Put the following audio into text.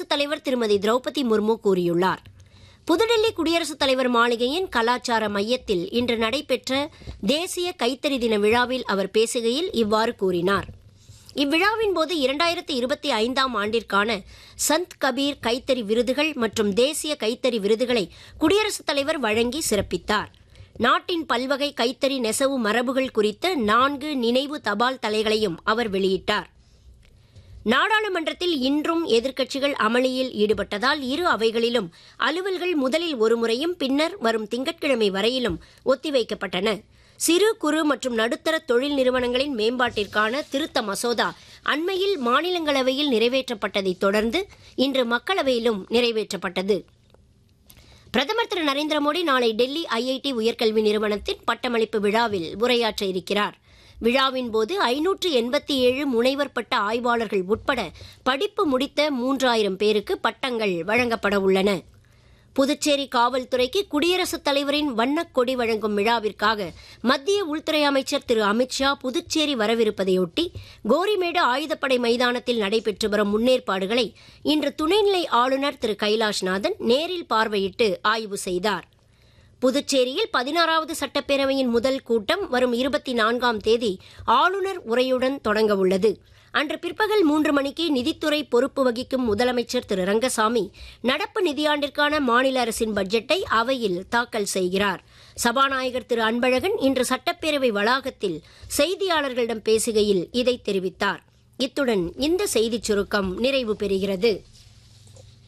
குடியரசுத் தலைவர் திருமதி திரௌபதி முர்மு கூறியுள்ளார் புதுடெல்லி குடியரசுத் தலைவர் மாளிகையின் கலாச்சார மையத்தில் இன்று நடைபெற்ற தேசிய கைத்தறி தின விழாவில் அவர் பேசுகையில் இவ்வாறு கூறினார் இவ்விழாவின் போது இரண்டாயிரத்தி இருபத்தி ஐந்தாம் ஆண்டிற்கான சந்த் கபீர் கைத்தறி விருதுகள் மற்றும் தேசிய கைத்தறி விருதுகளை குடியரசுத் தலைவர் வழங்கி சிறப்பித்தார் நாட்டின் பல்வகை கைத்தறி நெசவு மரபுகள் குறித்த நான்கு நினைவு தபால் தலைகளையும் அவர் வெளியிட்டார் நாடாளுமன்றத்தில் இன்றும் எதிர்க்கட்சிகள் அமளியில் ஈடுபட்டதால் இரு அவைகளிலும் அலுவல்கள் முதலில் ஒருமுறையும் பின்னர் வரும் திங்கட்கிழமை வரையிலும் ஒத்திவைக்கப்பட்டன சிறு குறு மற்றும் நடுத்தர தொழில் நிறுவனங்களின் மேம்பாட்டிற்கான திருத்த மசோதா அண்மையில் மாநிலங்களவையில் நிறைவேற்றப்பட்டதைத் தொடர்ந்து இன்று மக்களவையிலும் நிறைவேற்றப்பட்டது பிரதமர் திரு நரேந்திர மோடி நாளை டெல்லி ஐஐடி உயர்கல்வி நிறுவனத்தின் பட்டமளிப்பு விழாவில் உரையாற்ற இருக்கிறார் விழாவின் போது ஐநூற்று எண்பத்தி ஏழு முனைவர் பட்ட ஆய்வாளர்கள் உட்பட படிப்பு முடித்த மூன்றாயிரம் பேருக்கு பட்டங்கள் வழங்கப்பட உள்ளன புதுச்சேரி காவல்துறைக்கு குடியரசுத் தலைவரின் வண்ணக் கொடி வழங்கும் விழாவிற்காக மத்திய உள்துறை அமைச்சர் திரு அமித்ஷா புதுச்சேரி வரவிருப்பதையொட்டி கோரிமேடு ஆயுதப்படை மைதானத்தில் நடைபெற்று வரும் முன்னேற்பாடுகளை இன்று துணைநிலை ஆளுநர் திரு கைலாஷ்நாதன் நேரில் பார்வையிட்டு ஆய்வு செய்தார் புதுச்சேரியில் பதினாறாவது சட்டப்பேரவையின் முதல் கூட்டம் வரும் இருபத்தி நான்காம் தேதி ஆளுநர் உரையுடன் தொடங்க உள்ளது அன்று பிற்பகல் மூன்று மணிக்கு நிதித்துறை பொறுப்பு வகிக்கும் முதலமைச்சர் திரு ரங்கசாமி நடப்பு நிதியாண்டிற்கான மாநில அரசின் பட்ஜெட்டை அவையில் தாக்கல் செய்கிறார் சபாநாயகர் திரு அன்பழகன் இன்று சட்டப்பேரவை வளாகத்தில் செய்தியாளர்களிடம் பேசுகையில் இதை தெரிவித்தார் இத்துடன் இந்த செய்திச் சுருக்கம் நிறைவு பெறுகிறது